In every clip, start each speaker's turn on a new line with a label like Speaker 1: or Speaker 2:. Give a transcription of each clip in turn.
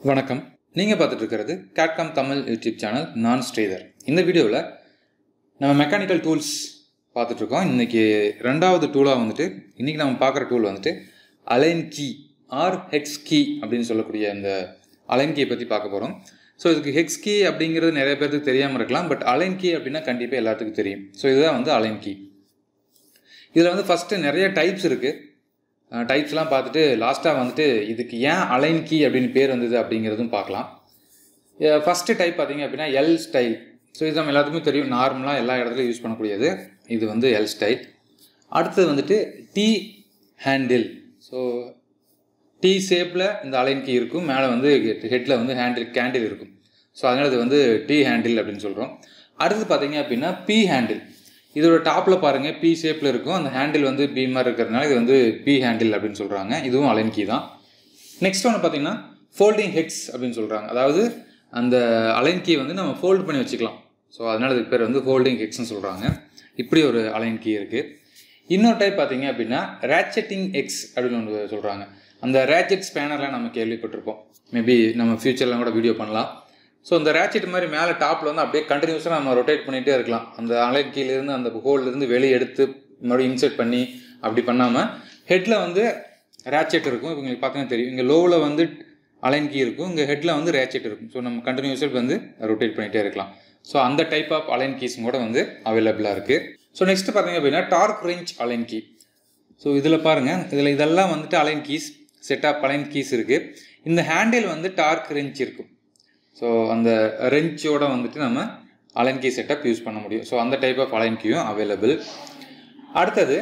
Speaker 1: வணக்கம் நீங்கள் பார்த்துட்டு இருக்கிறது கேட்காம் தமிழ் யூடியூப் சேனல் நான் ஸ்ரீதர் இந்த வீடியோவில் நம்ம மெக்கானிக்கல் டூல்ஸ் பார்த்துட்ருக்கோம் இன்றைக்கி ரெண்டாவது டூலாக வந்துட்டு இன்றைக்கி நம்ம பார்க்குற டூல் வந்துட்டு Allen key or hex key அப்படின்னு சொல்லக்கூடிய இந்த அலைன் கீயை பற்றி பார்க்க போகிறோம் ஸோ இதுக்கு ஹெக்ஸ் கீ அப்படிங்கிறது நிறைய பேருக்கு தெரியாமல் இருக்கலாம் பட் அலைன் கீ அப்படின்னா கண்டிப்பாக எல்லாத்துக்கும் தெரியும் ஸோ இதுதான் வந்து அலைன் கீ இதில் வந்து ஃபஸ்ட்டு நிறைய டைப்ஸ் இருக்குது டைப்ஸ்லாம் பார்த்துட்டு லாஸ்ட்டாக வந்துட்டு இதுக்கு ஏன் அலைன் கீ அப்படின்னு பேர் வந்தது அப்படிங்கிறதும் பார்க்கலாம் ஃபஸ்ட்டு டைப் பார்த்தீங்க அப்படின்னா எல் ஸ்டைல் ஸோ இது நம்ம எல்லாத்துக்குமே தெரியும் நார்மலாக எல்லா இடத்துலையும் யூஸ் பண்ணக்கூடியது இது வந்து எல் ஸ்டைல் அடுத்தது வந்துட்டு டி ஹேண்டில் ஸோ டி ஷேப்பில் இந்த அலைன் கீ இருக்கும் மேலே வந்து ஹெட்டில் வந்து ஹேண்டில் கேண்டில் இருக்கும் ஸோ அதனால் இது வந்து டி ஹேண்டில் அப்படின்னு சொல்கிறோம் அடுத்தது பார்த்தீங்க அப்படின்னா பி ஹேண்டில் இதோட டாப்பில் பாருங்கள் பி ஷேப்பில் இருக்கும் அந்த ஹேண்டில் வந்து பி மாதிரி இருக்கிறதுனால இது வந்து பி ஹேண்டில் அப்படின்னு சொல்கிறாங்க இதுவும் அலைன் கீ தான் நெக்ஸ்ட் ஒன்று பார்த்தீங்கன்னா ஃபோல்டிங் ஹெக்ஸ் அப்படின்னு சொல்கிறாங்க அதாவது அந்த அலைன் கீ வந்து நம்ம ஃபோல்ட் பண்ணி வச்சுக்கலாம் ஸோ அதனால் இதுக்கு பேர் வந்து ஃபோல்டிங் ஹெக்ஸ்னு சொல்கிறாங்க இப்படி ஒரு அலைன் கீ இருக்குது இன்னொரு டைப் பார்த்தீங்க அப்படின்னா ரேச்செட்டிங் எக்ஸ் அப்படின்னு ஒன்று சொல்கிறாங்க அந்த ரேச்செட் ஸ்பேனர்லாம் நம்ம கேள்விப்பட்டிருப்போம் மேபி நம்ம ஃப்யூச்சர்லாம் கூட வீடியோ பண்ணலாம் ஸோ இந்த ரேச்செட் மாதிரி மேலே டாப்பில் வந்து அப்படியே கண்டினியூஸாக நம்ம ரொட்டேட் பண்ணிகிட்டே இருக்கலாம் அந்த அலைன் கீழேருந்து அந்த ஹோல்லேருந்து வெளியே எடுத்து மறுபடியும் இன்செர்ட் பண்ணி அப்படி பண்ணாமல் ஹெட்டில் வந்து ரேச்செட் இருக்கும் இவங்களுக்கு பார்த்தீங்கன்னா தெரியும் இங்கே லோவில் வந்து அலைன் கீ இருக்கும் இங்கே ஹெட்டில் வந்து ரேச்செட் இருக்கும் ஸோ நம்ம கண்டினியூஸாக வந்து ரொட்டேட் பண்ணிகிட்டே இருக்கலாம் ஸோ அந்த டைப் ஆஃப் அலைன் கீஸும் கூட வந்து அவைலபிளாக இருக்குது ஸோ நெக்ஸ்ட் பார்த்தீங்க அப்படின்னா dark range Allen key so இதில் பாருங்கள் இதில் இதெல்லாம் வந்துட்டு Allen keys set of Allen keys இருக்குது இந்த ஹேண்டில் வந்து டார்க் ரெஞ்ச் இருக்கும் ஸோ அந்த ரெஞ்சோட வந்துட்டு நம்ம அலைன் கீ செட்டப் யூஸ் பண்ண முடியும் ஸோ அந்த டைப் ஆஃப் அலைன் கீயும் அவைலபிள் அடுத்தது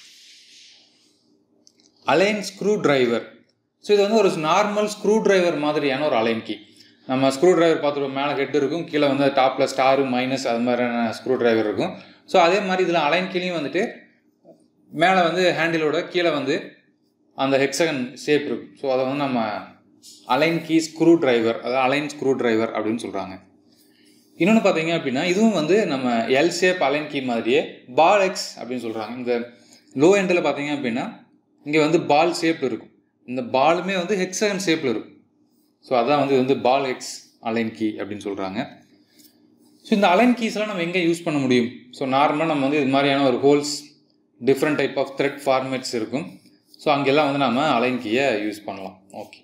Speaker 1: அலைன் ஸ்க்ரூ டிரைவர் ஸோ இது வந்து ஒரு நார்மல் ஸ்க்ரூ டிரைவர் மாதிரியான ஒரு அலைன் கீ நம்ம ஸ்க்ரூ டிரைவர் பார்த்துருவோம் மேலே ஹெட் இருக்கும் கீழே வந்து டாப்பில் ஸ்டாரு மைனஸ் அது மாதிரியான ஸ்க்ரூ டிரைவர் இருக்கும் ஸோ அதே மாதிரி இதில் அலைன் கீலையும் வந்துட்டு மேலே வந்து ஹேண்டிலோட கீழே வந்து அந்த ஹெக்ஸகன் ஷேப் இருக்கும் ஸோ அதை வந்து நம்ம அலைன் கீ ஸ்க்ரூ டிரைவர் அதாவது அலைன் ஸ்க்ரூ டிரைவர் அப்படின்னு சொல்கிறாங்க இன்னொன்று பார்த்தீங்க அப்படின்னா இதுவும் வந்து நம்ம எல் ஷேப் அலைன் கீ மாதிரியே பால் எக்ஸ் அப்படின்னு சொல்கிறாங்க இந்த லோ எண்டில் பார்த்தீங்க அப்படின்னா இங்கே வந்து பால் ஷேப் இருக்கும் இந்த பாலுமே வந்து ஹெக்ஸகன் ஷேப்பில் இருக்கும் ஸோ அதான் வந்து இது வந்து பால் எக்ஸ் அலைன் கீ அப்படின்னு சொல்கிறாங்க ஸோ இந்த அலைன் கீஸ்லாம் நம்ம எங்கே யூஸ் பண்ண முடியும் ஸோ நார்மலாக நம்ம வந்து இது மாதிரியான ஒரு holes different type of thread formats இருக்கும் ஸோ அங்கெல்லாம் வந்து நம்ம அலைன் கீயை யூஸ் பண்ணலாம் ஓகே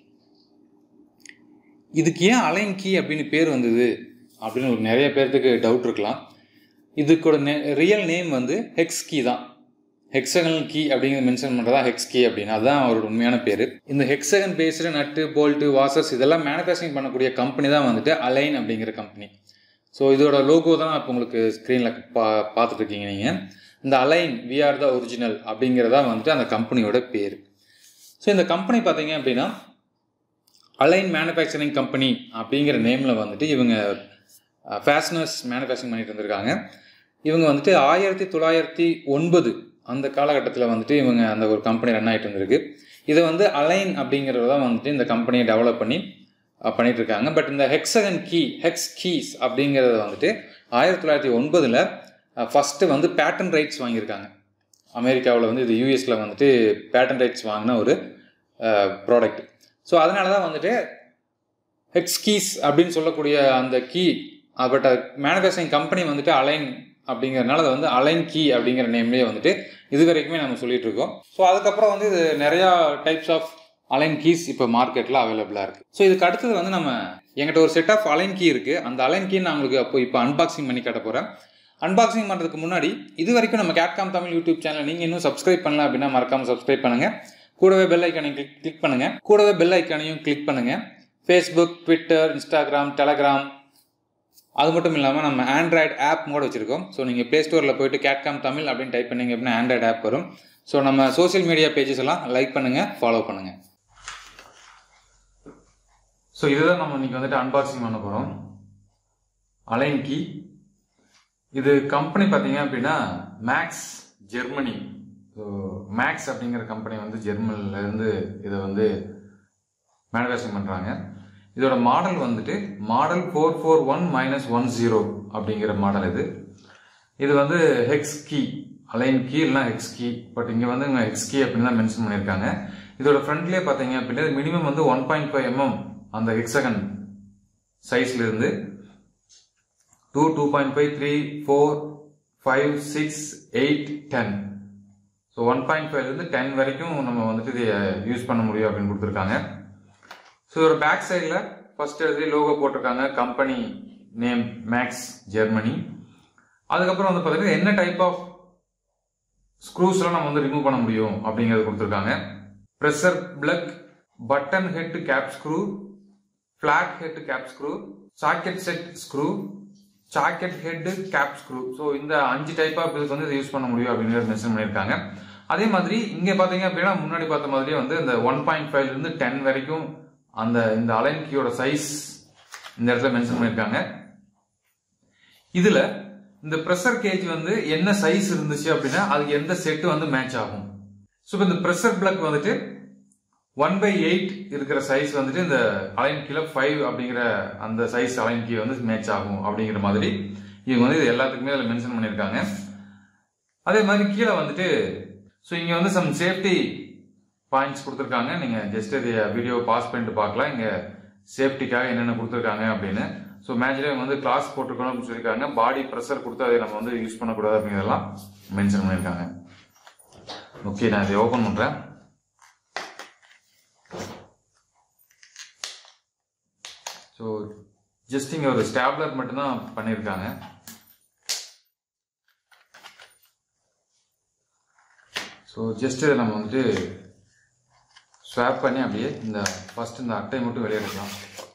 Speaker 1: இதுக்கு ஏன் அலைன் கீ அப்படின்னு பேர் வந்தது அப்படின்னு ஒரு நிறைய பேர்த்துக்கு டவுட் இருக்கலாம் இதுக்கோட நே ரியல் நேம் வந்து ஹெக்ஸ் கீ தான் ஹெக்ஸகனல் கீ அப்படிங்கிறது மென்ஷன் பண்ணுறதா ஹெக்ஸ் கீ அப்படின்னு அதுதான் அவரோட உண்மையான பேர் இந்த hexagon based nut bolt washers இதெல்லாம் மேனுஃபேக்சரிங் பண்ணக்கூடிய கம்பெனி தான் வந்துட்டு அலைன் அப்படிங்கிற கம்பெனி ஸோ இதோட லோகோ தான் இப்போ உங்களுக்கு ஸ்க்ரீனில் பா பார்த்துட்டு இருக்கீங்க நீங்கள் இந்த Allen we are the original அப்படிங்கிறதா வந்துட்டு அந்த கம்பெனியோட பேர் ஸோ இந்த கம்பெனி பார்த்தீங்க அப்படின்னா அலைன் மேனுஃபேக்சரிங் கம்பெனி அப்படிங்கிற நேமில் வந்துட்டு இவங்க ஃபேஷனர்ஸ் மேனுஃபேக்சரிங் பண்ணிட்டு இருந்திருக்காங்க இவங்க வந்துட்டு ஆயிரத்தி தொள்ளாயிரத்தி ஒன்பது அந்த காலகட்டத்தில் வந்துட்டு இவங்க அந்த ஒரு கம்பெனி ரன் ஆகிட்டு இருந்திருக்கு இதை வந்து அலைன் அப்படிங்கிறது தான் வந்துட்டு இந்த கம்பெனியை டெவலப் பண்ணி பண்ணிட்டு இருக்காங்க பட் இந்த ஹெக்ஸகன் கீ ஹெக்ஸ் கீஸ் அப்படிங்கிறத வந்துட்டு ஆயிரத்தி தொள்ளாயிரத்தி ஒன்பதில் ஃபஸ்ட்டு வந்து பேட்டன் ரைட்ஸ் வாங்கியிருக்காங்க அமெரிக்காவில் வந்து இது யூஎஸில் வந்துட்டு பேட்டன் ரைட்ஸ் வாங்கின ஒரு ப்ராடக்ட் ஸோ அதனால தான் வந்துட்டு ஹெக்ஸ் கீஸ் அப்படின்னு சொல்லக்கூடிய அந்த கீ பட் மேனுஃபேக்சரிங் கம்பெனி வந்துட்டு அலைன் அப்படிங்கிறதுனால அதை வந்து அலைன் கீ அப்படிங்கிற நேம்லேயே வந்துட்டு இது வரைக்குமே நம்ம சொல்லிட்டு இருக்கோம் ஸோ அதுக்கப்புறம் வந்து இது நிறையா டைப்ஸ் ஆஃப் அலைன் கீஸ் இப்போ மார்க்கெட்டில் அவைலபிளாக இருக்குது ஸோ இதுக்கு அடுத்தது வந்து நம்ம எங்கிட்ட ஒரு செட் ஆஃப் அலைன் கீ இருக்குது அந்த அலைன் கீ நான் உங்களுக்கு அப்போ இப்போ அன்பாக்சிங் பண்ணி காட்ட போகிறேன் அன்பாக்சிங் பண்ணுறதுக்கு முன்னாடி இது வரைக்கும் நம்ம கேட்காம் தமிழ் யூடியூப் சேனல் நீங்கள் இன்னும் சப்ஸ்கிரைப் பண்ணல அப்படின்னா மறக்காமல் சப்ஸ்கிரைப் பண்ணுங்கள் கூடவே பெல் ஐக்கானையும் கிளிக் கிளிக் பண்ணுங்கள் கூடவே பெல் ஐக்கானையும் கிளிக் பண்ணுங்கள் ஃபேஸ்புக் ட்விட்டர் இன்ஸ்டாகிராம் டெலகிராம் அது மட்டும் இல்லாமல் நம்ம ஆண்ட்ராய்டு ஆப் கூட வச்சுருக்கோம் ஸோ நீங்கள் ப்ளே ஸ்டோரில் போயிட்டு கேட்காம் தமிழ் அப்படின்னு டைப் பண்ணிங்க அப்படின்னா ஆண்ட்ராய்டு ஆப் வரும் ஸோ நம்ம சோசியல் மீடியா பேஜஸ் எல்லாம் லைக் பண்ணுங்கள் ஃபாலோ பண்ணுங்கள் ஸோ இதுதான் நம்ம இன்னைக்கு வந்துட்டு அன்பாக்சிங் பண்ண போகிறோம் அலைன் கீ இது கம்பெனி பார்த்தீங்க அப்படின்னா மேக்ஸ் ஜெர்மனி ஸோ மேக்ஸ் அப்படிங்கிற கம்பெனி வந்து ஜெர்மனிலேருந்து இதை வந்து மேனுஃபேக்சரிங் பண்ணுறாங்க இதோட மாடல் வந்துட்டு model four four one minus one zero அப்படிங்கிற மாடல் இது இது வந்து ஹெக்ஸ் கீ அலைன் கீ இல்லைனா ஹெக்ஸ் கீ பட் இங்கே வந்து ஹெக்ஸ் கீ அப்படின்னு தான் மென்ஷன் பண்ணியிருக்காங்க இதோட ஃப்ரண்ட்லேயே பார்த்தீங்க அப்படின்னா மினிமம் வந்து ஒன் பாயிண்ட் ஃபைவ் எம்எம் அந்த ஹெக்ஸகன் சைஸ்ல இருந்து two two point five three four five six eight ten so one point ஃபைவ்லேருந்து டென் வரைக்கும் நம்ம வந்துட்டு இதை யூஸ் பண்ண முடியும் அப்படின்னு கொடுத்துருக்காங்க ஸோ ஒரு பேக் சைடில் ஃபர்ஸ்ட் எழுதி லோகோ போட்டிருக்காங்க கம்பெனி நேம் மேக்ஸ் ஜெர்மனி அதுக்கப்புறம் வந்து பார்த்தீங்கன்னா என்ன டைப் ஆஃப் ஸ்க்ரூஸ்லாம் நம்ம வந்து ரிமூவ் பண்ண முடியும் அப்படிங்கிறது கொடுத்துருக்காங்க pressure plug button head cap screw flat head cap screw socket set screw socket head cap screw so இந்த அஞ்சு டைப் ஆஃப் இதுக்கு வந்து இதை யூஸ் பண்ண முடியும் அப்படிங்கிறத மென்ஷன் பண்ணியிருக்காங்க அதே மாதிரி இங்கே பார்த்தீங்க அப்படின்னா முன்னாடி பார்த்த மாதிரியே வந்து இந்த ஒன் பாயிண்ட் ஃபைவ்ல இருந்து டென் வரைக்கும் அந்த இந்த அலைன் கீயோட சைஸ் இந்த இடத்துல மென்ஷன் பண்ணியிருக்காங்க இதுல இந்த ப்ரெஷர் கேஜ் வந்து என்ன சைஸ் இருந்துச்சு அப்படின்னா அதுக்கு எந்த செட்டு வந்து மேட்ச் ஆகும் ஸோ இப்போ இந்த ப்ரெஷர் பிளக் வந்துட்டு ஒன் பை எயிட் இருக்கிற சைஸ் வந்துட்டு இந்த அலைன் கீழே ஃபைவ் அப்படிங்கிற அந்த சைஸ் அலைன் கீ வந்து மேட்ச் ஆகும் அப்படிங்கிற மாதிரி இவங்க வந்து இது எல்லாத்துக்குமே அதில் மென்ஷன் பண்ணியிருக்காங்க அதே மாதிரி கீழே வந்துட்டு ஸோ இங்கே வந்து சம் சேஃப்டி பாயிண்ட்ஸ் கொடுத்துருக்காங்க நீங்கள் ஜஸ்ட் இது வீடியோ பாஸ் பண்ணிட்டு பார்க்கலாம் இங்கே சேஃப்டிக்காக என்னென்ன கொடுத்துருக்காங்க அப்படின்னு ஸோ மேட்ச்லேயே வந்து கிளாஸ் போட்டிருக்கணும் அப்படின்னு சொல்லியிருக்காங்க பாடி ப்ரெஷர் கொடுத்து அதை நம்ம வந்து யூஸ் பண்ணக்கூடாது அப்படிங்கிறதெல்லாம் மென்ஷன் பண்ணியிருக்காங்க ஓகே நான் இதை ஓப்பன் பண்ணுறேன் ஸோ ஜஸ்ட் இங்கே ஒரு ஸ்டாப்லர் மட்டும்தான் பண்ணியிருக்காங்க ஸோ ஜஸ்ட் இதை நம்ம வந்துட்டு ஸ்வாப் பண்ணி அப்படியே இந்த ஃபர்ஸ்ட் இந்த அட்டையை மட்டும் வெளியே எடுக்கலாம்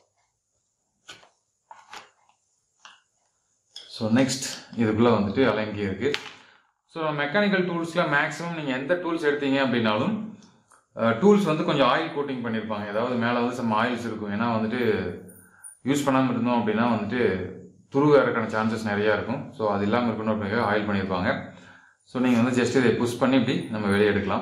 Speaker 1: ஸோ நெக்ஸ்ட் இதுக்குள்ளே வந்துட்டு அலங்கி இருக்கு ஸோ மெக்கானிக்கல் டூல்ஸில் மேக்ஸிமம் நீங்கள் எந்த டூல்ஸ் எடுத்தீங்க அப்படின்னாலும் டூல்ஸ் வந்து கொஞ்சம் ஆயில் கோட்டிங் பண்ணியிருப்பாங்க ஏதாவது மேலே வந்து சம் ஆயில்ஸ் இருக்கும் ஏன்னா வந்துட்டு யூஸ் பண்ணாமல் இருந்தோம் அப்படின்னா வந்துட்டு துரு வேறக்கான சான்சஸ் நிறையா இருக்கும் ஸோ அது இல்லாமல் இருக்கணும் அப்படிங்கிறத ஆயில் பண்ணியிருப்பாங்க ஸோ நீங்கள் வந்து ஜஸ்ட் இதை புஷ் பண்ணி இப்படி நம்ம வெளியே எடுக்கலாம்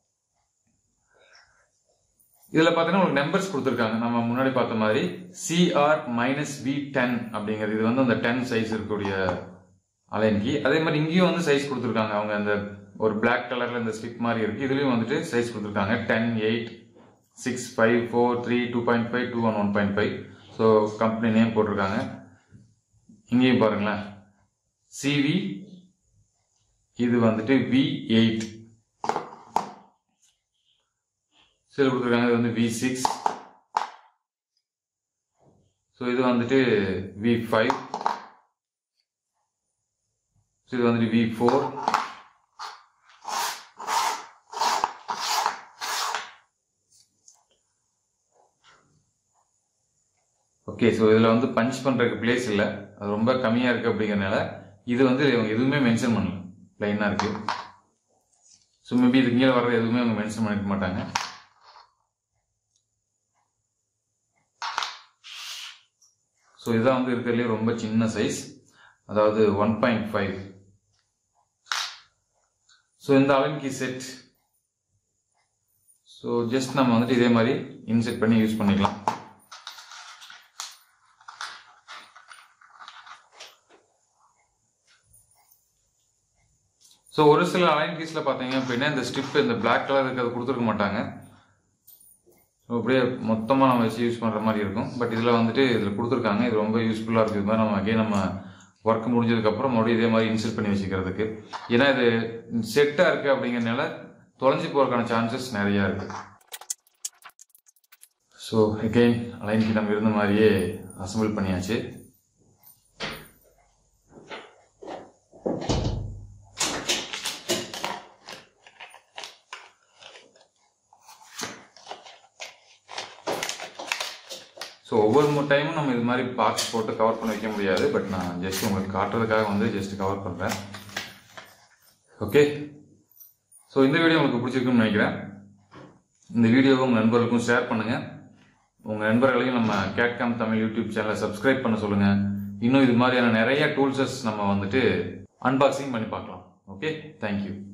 Speaker 1: இதில் பார்த்தீங்கன்னா உங்களுக்கு நம்பர்ஸ் கொடுத்துருக்காங்க நம்ம முன்னாடி பார்த்த மாதிரி சிஆர் மைனஸ் வி டென் அப்படிங்கிறது இது வந்து அந்த டென் சைஸ் இருக்கக்கூடிய அலைன்கி அதே மாதிரி இங்கேயும் வந்து சைஸ் கொடுத்துருக்காங்க அவங்க அந்த ஒரு பிளாக் கலர்ல இந்த ஸ்டிக் மாதிரி இருக்கு இதுலயும் வந்துட்டு சைஸ் கொடுத்துருக்காங்க ten eight six five four three two point five two one one point five so company name போட்டிருக்காங்க இங்கேயும் பாருங்களேன் சிவி இது வந்துட்டு வி எயிட் சில கொடுத்துருக்காங்க இது வந்து வி சிக்ஸ் ஸோ இது வந்துட்டு வி ஃபைவ் இது வந்துட்டு வி ஃபோர் ஓகே ஸோ இதில் வந்து பஞ்ச் பண்ணுறதுக்கு பிளேஸ் இல்லை அது ரொம்ப கம்மியாக இருக்குது அப்படிங்கிறனால இது வந்து இவங்க எதுவுமே மென்ஷன் பண்ணல ப்ளைனாக இருக்குது ஸோ மேபி இதுக்கு கீழே வர்றது எதுவுமே அவங்க மென்ஷன் பண்ணிக்க மாட்டாங்க ஸோ இதுதான் வந்து இருக்கிறதுலே ரொம்ப சின்ன சைஸ் அதாவது ஒன் பாயிண்ட் ஃபைவ் ஸோ இந்த அலன்கி செட் ஸோ ஜஸ்ட் நம்ம வந்துட்டு இதே மாதிரி இன்செட் பண்ணி யூஸ் பண்ணிக்கலாம் ஸோ ஒரு சில அலைன் கீஸில் பார்த்தீங்க அப்படின்னா இந்த ஸ்ட்ரிப் இந்த பிளாக் கலர் இருக்கிறது கொடுத்துருக்க மாட்டாங்க ஸோ அப்படியே மொத்தமாக நம்ம வச்சு யூஸ் பண்ணுற மாதிரி இருக்கும் பட் இதில் வந்துட்டு இதில் கொடுத்துருக்காங்க இது ரொம்ப யூஸ்ஃபுல்லாக இருக்குது இது மாதிரி நம்ம அகைன் நம்ம ஒர்க் முடிஞ்சதுக்கப்புறம் மறுபடியும் இதே மாதிரி இன்சர்ட் பண்ணி வச்சுக்கிறதுக்கு ஏன்னா இது செட்டாக இருக்குது அப்படிங்கிறனால தொலைஞ்சு போகிறதுக்கான சான்சஸ் நிறையா இருக்குது ஸோ அகெயின் அலைன்க்கு நம்ம இருந்த மாதிரியே அசம்பிள் பண்ணியாச்சு ஸோ ஒவ்வொரு டைமும் நம்ம இது மாதிரி பார்ட்ஸ் போட்டு கவர் பண்ண வைக்க முடியாது பட் நான் ஜஸ்ட் உங்களுக்கு காட்டுறதுக்காக வந்து ஜஸ்ட் கவர் பண்ணுறேன் ஓகே ஸோ இந்த வீடியோ உங்களுக்கு பிடிச்சிருக்குன்னு நினைக்கிறேன் இந்த வீடியோவை உங்கள் நண்பர்களுக்கும் ஷேர் பண்ணுங்கள் உங்கள் நண்பர்களையும் நம்ம கேட்காம் தமிழ் யூடியூப் சேனலை சப்ஸ்கிரைப் பண்ண சொல்லுங்கள் இன்னும் இது மாதிரியான நிறைய டூல்ஸஸ் நம்ம வந்துட்டு அன்பாக்சிங் பண்ணி பார்க்கலாம் ஓகே தேங்க்யூ